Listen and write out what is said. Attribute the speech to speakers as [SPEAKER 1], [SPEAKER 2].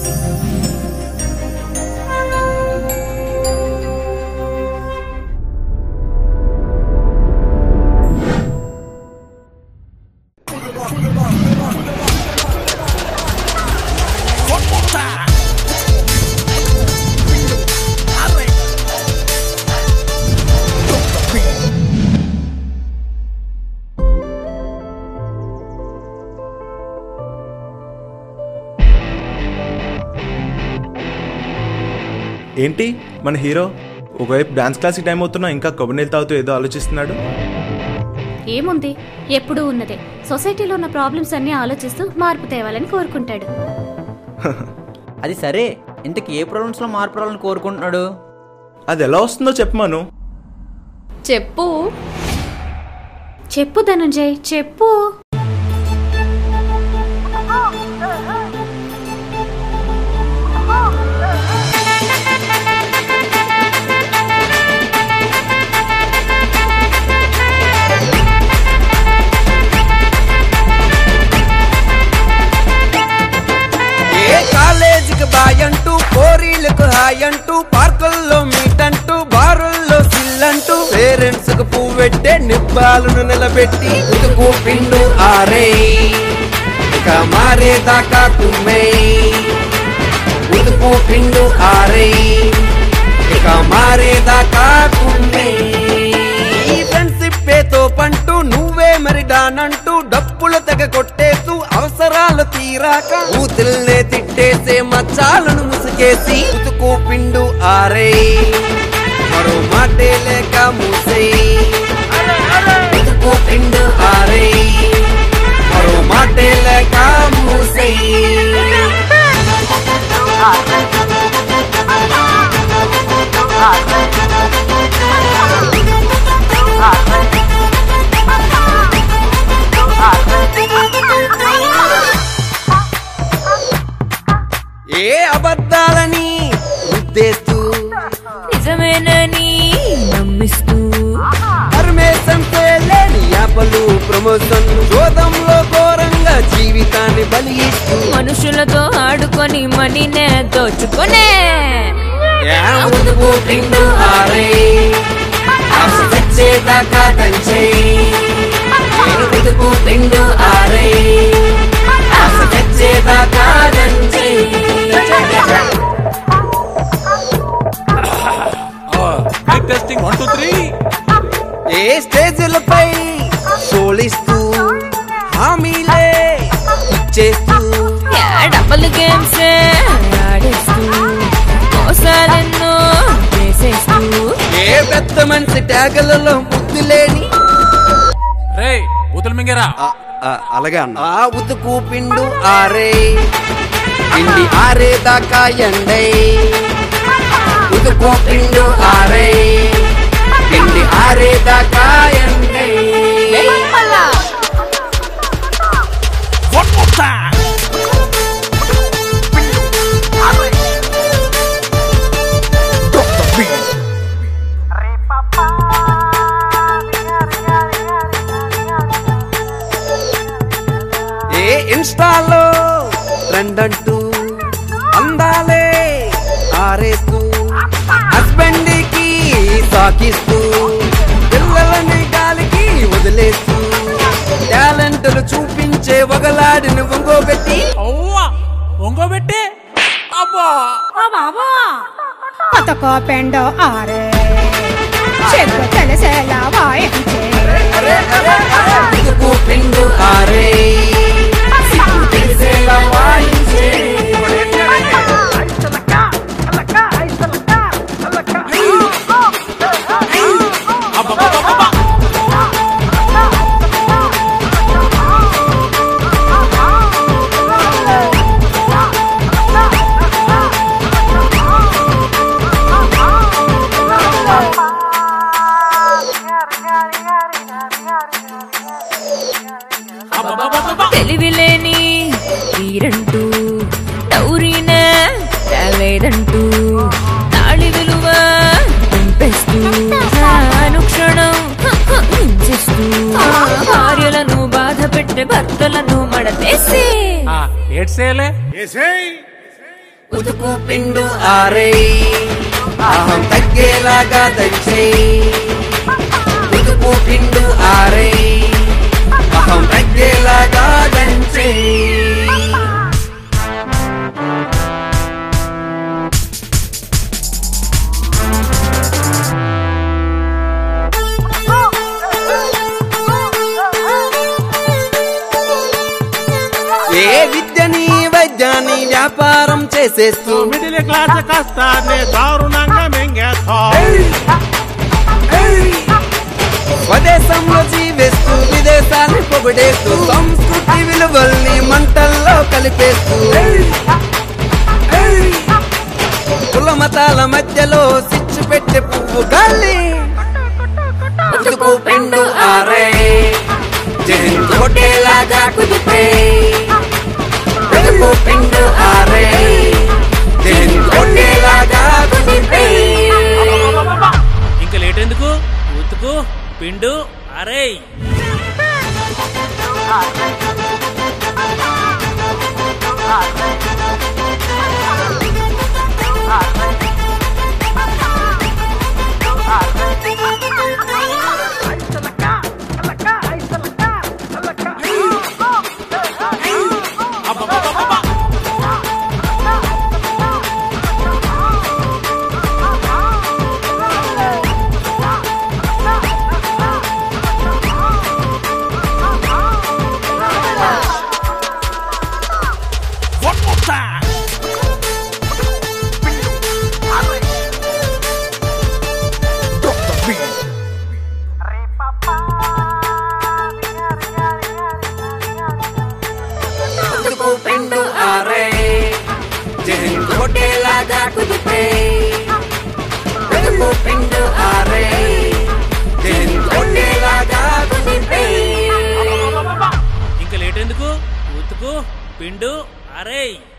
[SPEAKER 1] ఏంటి మన హీరో ఒకవైపు డాన్స్ క్లాస్కి టైం అవుతున్నా ఇంకా కొబ్బరి నీళ్ళు తాగుతూ ఏదో ఆలోచిస్తున్నాడు
[SPEAKER 2] ఏముంది ఎప్పుడూ ఉన్నదే సొసైటీలో ఉన్న ప్రాబ్లమ్స్ అన్ని ఆలోచిస్తూ మార్పు తేవాలని కోరుకుంటాడు
[SPEAKER 3] అది సరే ఇంతకు ఏ ప్రాబ్లమ్స్ లో మార్పు రావాలని కోరుకుంటున్నాడు
[SPEAKER 1] అది ఎలా వస్తుందో చెప్పమాను
[SPEAKER 4] చెప్పు
[SPEAKER 2] చెప్పు ధనుంజయ్ చెప్పు
[SPEAKER 5] ఏ కాలేజీకి బాయ్ అంటూ కోరీలకు హాయ్ అంటూ పార్కుల్లో మీట్ అంటూ బారుల్లో సిల్ అంటూ పేరెంట్స్ కు పువ్వెట్టే నిబ్బాలను నిలబెట్టి ఉతుకు పిండు ఆరే ఇక మారేదాకా తుమ్మే ఉతుకు పిండు ఆరే ఇక మారేదాకా తుమ్మే ఈ ఫ్రెండ్షిప్ ఏతో పంటూ నువ్వే మరి డానంటూ డప్పులు తెగ కొట్టేస్తూ అవసరాలు తీరాక ఊతుల్నే తిట్టేసే మచ్చాలను ముసుకేసి ఉతుకు పిండు ఆరే మరో మాటే లేక మూసే ఉతుకు పిండు ఆరే మరో మాటే లేక మూసే ఏ అబద్ధాలని ఉద్దేస్తూ
[SPEAKER 4] నిజమేనని నమ్మిస్తూ
[SPEAKER 5] పరమేశం లేని యాపలు ప్రమోషన్ జోదంలో ఘోరంగా జీవితాన్ని బలి ఇస్తూ
[SPEAKER 4] మనుషులతో ఆడుకొని మనీనే దోచుకునే
[SPEAKER 5] ఏ ఉదుపు పిండు ఆరే ఆశ తెచ్చేదాకా దంచే ఏ ఉదుపు పిండు ఆరే ఆశ తెచ్చేదాకా దంచే
[SPEAKER 6] టెస్టింగ్ వన్ టూ త్రీ
[SPEAKER 5] ఏ స్టేజ్లపై సోలిస్తూ హామీలే ఇచ్చేస్తూ
[SPEAKER 4] డబల్ గేమ్స్ ఆడేస్తూ మోసాలెన్నో చేసేస్తూ
[SPEAKER 5] ఏ పెద్ద మనిషి ట్యాగలలో బుద్ధి లేని
[SPEAKER 6] రే బూతులు మింగరా
[SPEAKER 5] అలాగే అన్న ఆ ఉతుకు పిండు ఆరే పిండి ఆరే దాకా ఎండే ఉతుకు పిండు ఆరే పిండి ఆరే దాకా ఎండే ఏ ఇన్స్టాలో ట్రెండ్ అంటూ అందాలే ఆరేస్తూ హస్బెండ్ కి సాకిస్తూ పిల్లలని గాలికి వదిలేస్తూ టాలెంట్లు చూపించే ఒకలాడిని ఒంగోబెట్టి
[SPEAKER 6] అవ్వా ఒంగోబెట్టి అబ్బా
[SPEAKER 7] అతకో పెండో ఆరే చెక్కు తెలిసేలా వాయించే
[SPEAKER 5] ఉతుకు పిండు ఆరే సిగ్గు తెలిసేలా వాయించే
[SPEAKER 6] అబ్బబ్బబ్బబ్బబ్బా. అబ్బబ్బబ్బబ్బబ్బా.
[SPEAKER 4] తెలివిలేని తీరంటూ టౌరీనే తేలేదంటూ తాళి విలువ పెంపేస్తూ అనుక్షణం హింసిస్తూ భార్యలను బాధ పెట్టే భర్తలను మడతేసి
[SPEAKER 6] ఆ, ఏడ్సేలే
[SPEAKER 5] ఉతుకు పిండు ఆరే అహం తగ్గేలాగా దంచే ఉతుకు పిండు ఆరే అహం తగ్గేలాగా దంచే ఏ విద్యని వైద్యాన్ని వ్యాపారం చేసేస్తూ
[SPEAKER 8] మిడిల్ క్లాస్ కష్టాన్ని దారుణంగా మింగేస్తా
[SPEAKER 5] స్వదేశంలో జీవిస్తూ విదేశాన్ని పొగిడేస్తూ సంస్కృతి విలువల్ని మంటల్లో కలిపేస్తూ కుల మతాల మధ్యలో సిచ్చు పెట్టే పువ్వు గాలి ఉతుకు పెండు ఆరే జయంతి కొట్టేలాగా కుదిపే ఉతుకు పెండు ఆరే జయంతి కొట్టేలాగా కుదిపే
[SPEAKER 6] ఇంకా లేట్ ఎందుకు ఉతుకు పిండు అరే
[SPEAKER 8] One more time.
[SPEAKER 5] ఉతుకు పిండు ఆరే జయంతి కొట్టేలాగా కుదిపే ఉతుకు పిండు ఆరే జయంతి కొట్టేలాగా కుదిపే
[SPEAKER 6] ఇంకా లేట్ ఎందుకు ఉతుకు పిండు అరే